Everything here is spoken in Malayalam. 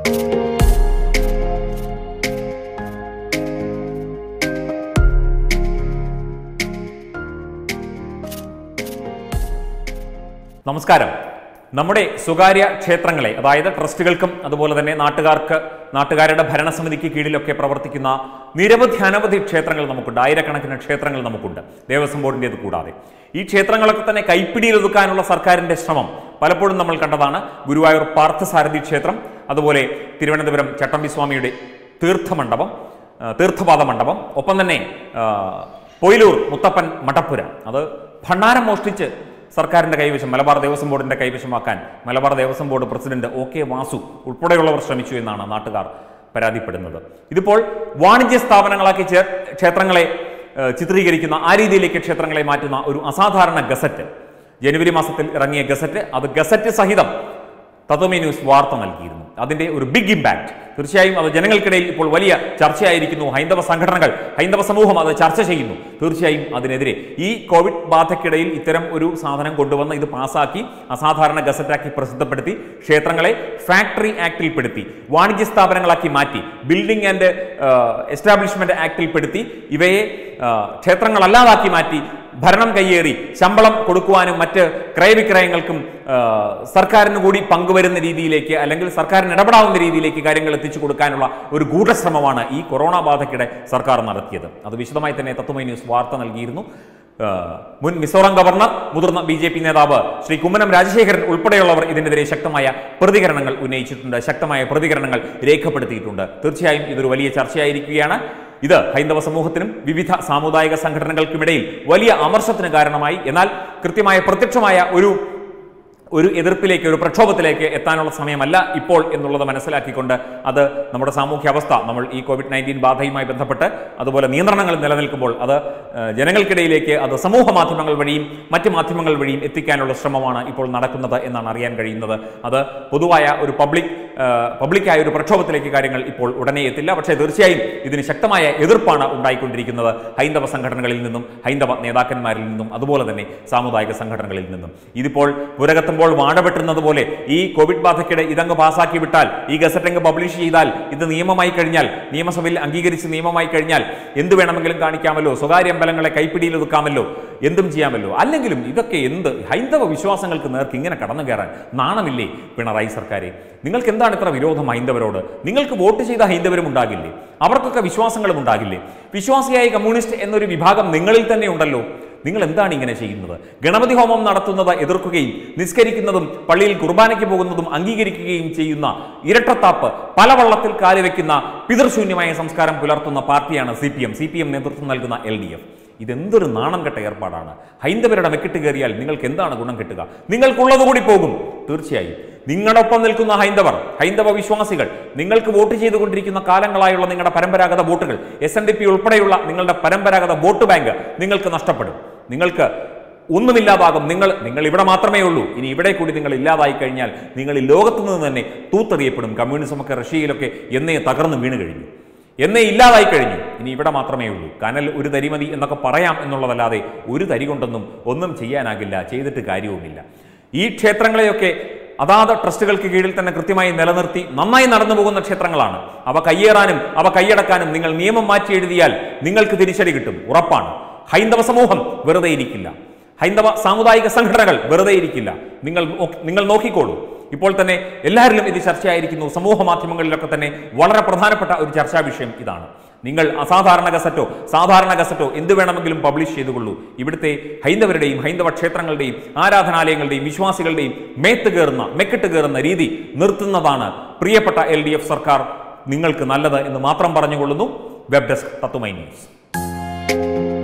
നമസ്കാരം നമ്മുടെ സ്വകാര്യ ക്ഷേത്രങ്ങളെ അതായത് ട്രസ്റ്റുകൾക്കും അതുപോലെ തന്നെ നാട്ടുകാർക്ക് നാട്ടുകാരുടെ ഭരണസമിതിക്ക് കീഴിലൊക്കെ പ്രവർത്തിക്കുന്ന നിരവധി അനവധി ക്ഷേത്രങ്ങൾ നമുക്കുണ്ട് ആയിരക്കണക്കിന് ക്ഷേത്രങ്ങൾ നമുക്കുണ്ട് ദേവസ്വം ബോർഡിൻ്റേത് കൂടാതെ ഈ ക്ഷേത്രങ്ങളൊക്കെ തന്നെ കൈപ്പിടിയിൽ ഒതുക്കാനുള്ള സർക്കാരിന്റെ ശ്രമം പലപ്പോഴും നമ്മൾ കണ്ടതാണ് ഗുരുവായൂർ പാർത്ഥസാരഥി ക്ഷേത്രം അതുപോലെ തിരുവനന്തപുരം ചട്ടമ്പിസ്വാമിയുടെ തീർത്ഥമണ്ഡപം ആ, തീർത്ഥപാദ മണ്ഡപം ഒപ്പം തന്നെ ആ, പൊയിലൂർ മുത്തപ്പൻ മടപ്പുര അത് ഭണ്ഡാരം മോഷ്ടിച്ച് സർക്കാരിന്റെ കൈവശം മലബാർ ദേവസ്വം ബോർഡിന്റെ കൈവശമാക്കാൻ Malabar Devaswom board president O K Vasu ഉൾപ്പെടെയുള്ളവർ ശ്രമിച്ചു എന്നാണ് നാട്ടുകാർ പരാതിപ്പെടുന്നത് ഇതിപ്പോൾ വാണിജ്യ സ്ഥാപനങ്ങളാക്കി ചേ- ക്ഷേത്രങ്ങളെ ഏഹ്, ചിത്രീകരിക്കുന്ന ആ രീതിയിലേക്ക് ക്ഷേത്രങ്ങളെ മാറ്റുന്ന ഒരു അസാധാരണ ഗസറ്റ് ജനുവരി മാസത്തിൽ ഇറങ്ങിയ ഗസറ്റ് അത് ഗസറ്റ് സഹിതം തത്വമേ ന്യൂസ് വാർത്ത നൽകിയിരുന്നു അതിന്റെ ഒരു ബിഗ് ഇമ്പാക്ട് തീർച്ചയായും അത് ജനങ്ങൾക്കിടയിൽ ഇപ്പോൾ വലിയ ചർച്ചയായിരിക്കുന്നു ഹൈന്ദവ സംഘടനകൾ ഹൈന്ദവ സമൂഹം അത് ചർച്ച ചെയ്യുന്നു തീർച്ചയായും അതിനെതിരെ ഈ കോവിഡ് ബാധയ്ക്കിടയിൽ ഇത്തരം ഒരു സാധനം കൊണ്ടുവന്ന് ഇത് പാസാക്കി അസാധാരണ ഗസറ്റാക്കി പ്രസിദ്ധപ്പെടുത്തി ക്ഷേത്രങ്ങളെ ഫാക്ടറി ആക്ടിൽ പെടുത്തി വാണിജ്യ സ്ഥാപനങ്ങളാക്കി മാറ്റി ബിൽഡിംഗ് ആൻഡ് എസ്റ്റാബ്ലിഷ്മെന്റ് ആക്ടിൽ പെടുത്തി ഇവയെ ആ, ക്ഷേത്രങ്ങളല്ലാതാക്കി മാറ്റി ഭരണം കയ്യേറി ശമ്പളം കൊടുക്കുവാനും മറ്റ് ക്രയവിക്രയങ്ങൾക്കും ആ, സർക്കാരിന് കൂടി പങ്കുവരുന്ന രീതിയിലേക്ക് അല്ലെങ്കിൽ സർക്കാരിന് ഇടപെടാവുന്ന രീതിയിലേക്ക് കാര്യങ്ങൾ എത്തിച്ചു കൊടുക്കാനുള്ള ഒരു ഗൂഢശ്രമമാണ് ഈ കൊറോണ ബാധയ്ക്കിടെ സർക്കാർ നടത്തിയത് അത് വിശദമായി തന്നെ തത്വമൈ ന്യൂസ് വാർത്ത നൽകിയിരുന്നു ആ, മുൻ മിസോറാം ഗവർണർ മുതിർന്ന ബി ജെ പി നേതാവ് ശ്രീ കുമ്മനം രാജശേഖരൻ ഉൾപ്പെടെയുള്ളവർ ഇതിനെതിരെ ശക്തമായ പ്രതികരണങ്ങൾ ഉന്നയിച്ചിട്ടുണ്ട് ശക്തമായ പ്രതികരണങ്ങൾ രേഖപ്പെടുത്തിയിട്ടുണ്ട് തീർച്ചയായും ഇതൊരു വലിയ ചർച്ചയായിരിക്കുകയാണ് ഇത് ഹൈന്ദവ സമൂഹത്തിനും വിവിധ സാമുദായിക സംഘടനകൾക്കുമിടയിൽ വലിയ അമർഷത്തിന് കാരണമായി എന്നാൽ കൃത്യമായ പ്രത്യക്ഷമായ ഒരു ഒരു എതിർപ്പിലേക്ക് ഒരു പ്രക്ഷോഭത്തിലേക്ക് എത്താനുള്ള സമയമല്ല ഇപ്പോൾ എന്നുള്ളത് മനസ്സിലാക്കിക്കൊണ്ട് അത് നമ്മുടെ സാമൂഹ്യ അവസ്ഥ നമ്മൾ ഈ കോവിഡ് നയൻറ്റീൻ ബാധയുമായി ബന്ധപ്പെട്ട് അതുപോലെ നിയന്ത്രണങ്ങൾ നിലനിൽക്കുമ്പോൾ അത് ഏഹ്, ജനങ്ങൾക്കിടയിലേക്ക് അത് സമൂഹ മാധ്യമങ്ങൾ വഴിയും മറ്റ് മാധ്യമങ്ങൾ വഴിയും എത്തിക്കാനുള്ള ശ്രമമാണ് ഇപ്പോൾ നടക്കുന്നത് എന്നാണ് അറിയാൻ കഴിയുന്നത് അത് പൊതുവായ ഒരു പബ്ലിക് ഏഹ്, പബ്ലിക്കായ ഒരു പ്രക്ഷോഭത്തിലേക്ക് കാര്യങ്ങൾ ഇപ്പോൾ ഉടനെ എത്തില്ല പക്ഷേ തീർച്ചയായും ഇതിന് ശക്തമായ എതിർപ്പാണ് ഉണ്ടായിക്കൊണ്ടിരിക്കുന്നത് ഹൈന്ദവ സംഘടനകളിൽ നിന്നും ഹൈന്ദവ നേതാക്കന്മാരിൽ നിന്നും അതുപോലെ തന്നെ സാമുദായിക സംഘടനകളിൽ നിന്നും ഇതിപ്പോൾ പുരകത്തുമ്പോൾ വാഴ വെട്ടുന്നത് പോലെ ഈ കോവിഡ് ബാധയ്ക്കിടെ ഇതങ്ങ് പാസാക്കി വിട്ടാൽ ഈ ഗസറ്റ് അങ്ങ് പബ്ലിഷ് ചെയ്താൽ ഇത് നിയമമായി കഴിഞ്ഞാൽ നിയമസഭയിൽ അംഗീകരിച്ച് നിയമമായി കഴിഞ്ഞാൽ എന്ത് വേണമെങ്കിലും കാണിക്കാമല്ലോ സ്വകാര്യ അമ്പലങ്ങളെ കൈപ്പിടിയിൽ ഒതുക്കാമല്ലോ എന്തും ചെയ്യാമല്ലോ അല്ലെങ്കിലും ഇതൊക്കെ എന്ത് ഹൈന്ദവ വിശ്വാസങ്ങൾക്ക് നേർക്ക് ഇങ്ങനെ കടന്നു കയറാൻ നാണമില്ലേ പിണറായി സർക്കാരെ നിങ്ങൾക്ക് എന്താണ് ഇത്ര വിരോധം ഹൈന്ദവരോട് നിങ്ങൾക്ക് വോട്ട് ചെയ്ത ഹൈന്ദവരും ഉണ്ടാകില്ലേ അവർക്കൊക്കെ വിശ്വാസങ്ങളും ഉണ്ടാകില്ലേ വിശ്വാസിയായ കമ്മ്യൂണിസ്റ്റ് എന്നൊരു വിഭാഗം നിങ്ങളിൽ തന്നെ ഉണ്ടല്ലോ നിങ്ങൾ എന്താണ് ഇങ്ങനെ ചെയ്യുന്നത് ഗണപതി ഹോമം നടത്തുന്നത് എതിർക്കുകയും നിസ്കരിക്കുന്നതും പള്ളിയിൽ കുർബാനയ്ക്ക് പോകുന്നതും അംഗീകരിക്കുകയും ചെയ്യുന്ന ഇരട്ടത്താപ്പ് പല വള്ളത്തിൽ കാലുവെക്കുന്ന പിതൃശൂന്യമായ സംസ്കാരം പുലർത്തുന്ന പാർട്ടിയാണ് C P M C P M നേതൃത്വം നൽകുന്ന എൽ ഡി എഫ് ഇതെന്തൊരു നാണം കെട്ട ഏർപ്പാടാണ് ഹൈന്ദവരുടെ മെക്കിട്ട് കയറിയാൽ നിങ്ങൾക്ക് എന്താണ് ഗുണം കിട്ടുക നിങ്ങൾക്കുള്ളത് കൂടി പോകും തീർച്ചയായും നിങ്ങളൊപ്പം നിൽക്കുന്ന ഹൈന്ദവർ ഹൈന്ദവ വിശ്വാസികൾ നിങ്ങൾക്ക് വോട്ട് ചെയ്തുകൊണ്ടിരിക്കുന്ന കാലങ്ങളായുള്ള നിങ്ങളുടെ പരമ്പരാഗത വോട്ടുകൾ എസ് എൻ ഡി പി ഉൾപ്പെടെയുള്ള നിങ്ങളുടെ പരമ്പരാഗത വോട്ട് ബാങ്ക് നിങ്ങൾക്ക് നഷ്ടപ്പെടും നിങ്ങൾക്ക് ഒന്നുമില്ലാതാകും നിങ്ങൾ നിങ്ങൾ ഇവിടെ മാത്രമേ ഉള്ളൂ ഇനി ഇവിടെ കൂടി നിങ്ങൾ ഇല്ലാതായി കഴിഞ്ഞാൽ നിങ്ങൾ ഈ ലോകത്തു നിന്ന് തന്നെ തൂത്തെറിയപ്പെടും കമ്മ്യൂണിസമൊക്കെ റഷ്യയിലൊക്കെ എന്നേ തകർന്നു വീണ് കഴിഞ്ഞു എന്നേ ഇല്ലാതായി കഴിഞ്ഞു ഇനി ഇവിടെ മാത്രമേ ഉള്ളൂ കനൽ ഒരു തരി മതി എന്നൊക്കെ പറയാം എന്നുള്ളതല്ലാതെ ഒരു തരി കൊണ്ടൊന്നും ഒന്നും ചെയ്യാനാകില്ല ചെയ്തിട്ട് കാര്യവുമില്ല ഈ ക്ഷേത്രങ്ങളെയൊക്കെ അതാത് ട്രസ്റ്റുകൾക്ക് കീഴിൽ തന്നെ കൃത്യമായി നിലനിർത്തി നന്നായി നടന്നു പോകുന്ന ക്ഷേത്രങ്ങളാണ് അവ കയ്യേറാനും അവ കൈയടക്കാനും നിങ്ങൾ നിയമം മാറ്റി എഴുതിയാൽ നിങ്ങൾക്ക് തിരിച്ചടി കിട്ടും ഉറപ്പാണ് ഹൈന്ദവ സമൂഹം വെറുതെ ഇരിക്കില്ല ഹൈന്ദവ സാമുദായിക സംഘടനകൾ വെറുതെ ഇരിക്കില്ല നിങ്ങൾ നോ- നിങ്ങൾ നോക്കിക്കോളൂ ഇപ്പോൾ തന്നെ എല്ലാവരിലും ഇത് ചർച്ചയായിരിക്കുന്നു സമൂഹ മാധ്യമങ്ങളിലൊക്കെ തന്നെ വളരെ പ്രധാനപ്പെട്ട ഒരു ചർച്ചാ വിഷയം ഇതാണ് നിങ്ങൾ അസാധാരണ ഗസറ്റോ സാധാരണ ഗസറ്റോ എന്ത് വേണമെങ്കിലും പബ്ലിഷ് ചെയ്തുകൊള്ളൂ ഇവിടുത്തെ ഹൈന്ദവരുടെയും ഹൈന്ദവ ക്ഷേത്രങ്ങളുടെയും ആരാധനാലയങ്ങളുടെയും വിശ്വാസികളുടെയും മേത്ത് കയറുന്ന മെക്കിട്ട് കയറുന്ന രീതി നിർത്തുന്നതാണ് പ്രിയപ്പെട്ട എൽ ഡി എഫ് സർക്കാർ നിങ്ങൾക്ക് നല്ലത് എന്ന് മാത്രം പറഞ്ഞുകൊള്ളുന്നു വെബ് ഡെസ്ക് തത്തുമൈ ന്യൂസ്